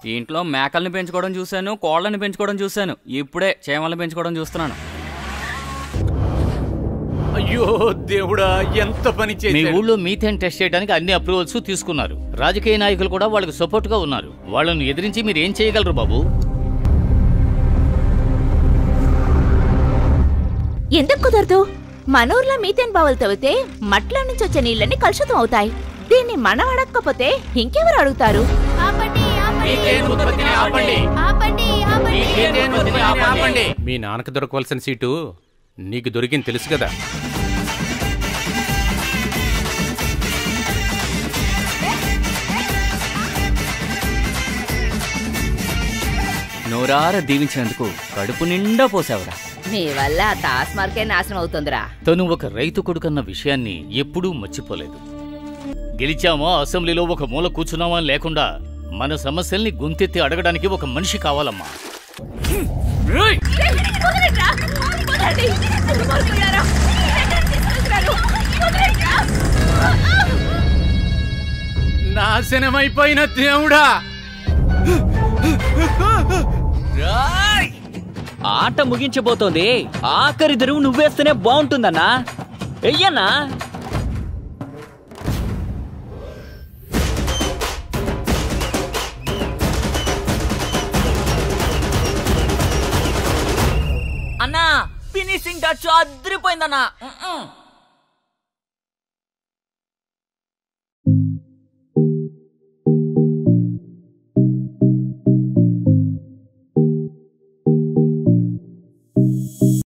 ఇంట్లో మేకల్ని పెంచుకోవడం చూశాను కోళ్ళని పెంచుకోవడం చూశాను ఇప్పుడే చేమల్ని పెంచుకోవడం చూస్తున్నాను అయ్యో దేవుడా ఎంత పని మీ చేశాడు ఊళ్ళో మీథేన్ టెస్ట్ చేయడానికి అన్ని అప్రూవల్స్ తీసుకున్నారు రాజకీయ నాయకులు కూడా వాళ్ళకి సపోర్ట్ గా ఉన్నారు వాళ్ళను ఎదిరించి మీరు ఏం చేయగలరు బాబు ఎందుకు కుదరదు మన ఊర్లో మీథేన్ బావులు తవ్వితే మట్ల నుంచి వచ్చే నీళ్ళని కలుషితం అవుతాయి దీన్ని మనం అడగకపోతే ఇంకెవరు అడుగుతారు మీథేన్ ఉత్పత్తిని ఆపండి ఆపండి, ఆపండి. మీథేన్ ఉత్పత్తిని ఆపండి మీ నాన్నకు దొరకవలసిన సీటు నీకు దొరికింది తెలుసు కదా నోరార దీవించినందుకు కడుపు నిండా పోసావురా మీ వల్ల ఆ తాస్ మార్కే నాశనం అవుతుందిరా తను ఒక రైతు కొడుకన్న విషయాన్ని ఎప్పుడూ మర్చిపోలేదు గెలిచామా అసెంబ్లీలో ఒక మూల కూర్చున్నామా అని లేకుండా మన సమస్యల్ని గొంతెత్తి అడగడానికి ఒక మనిషి కావాలమ్మా కుదరట్రా, కుదరండి. దుర్మార్గులారా, ఎక్కడికి తీసుకెళ్తున్నారు? కుదరట్రా. నాశనమైపోయిన దేవుడా ఆట ముగించబోతోంది ఆఖరి దరువు నువ్వేస్తేనే బాగుంటుందన్నా ఎయ్యన్నా అన్నా ఫినిషింగ్ టచ్ అదిరిపోయిందన్నా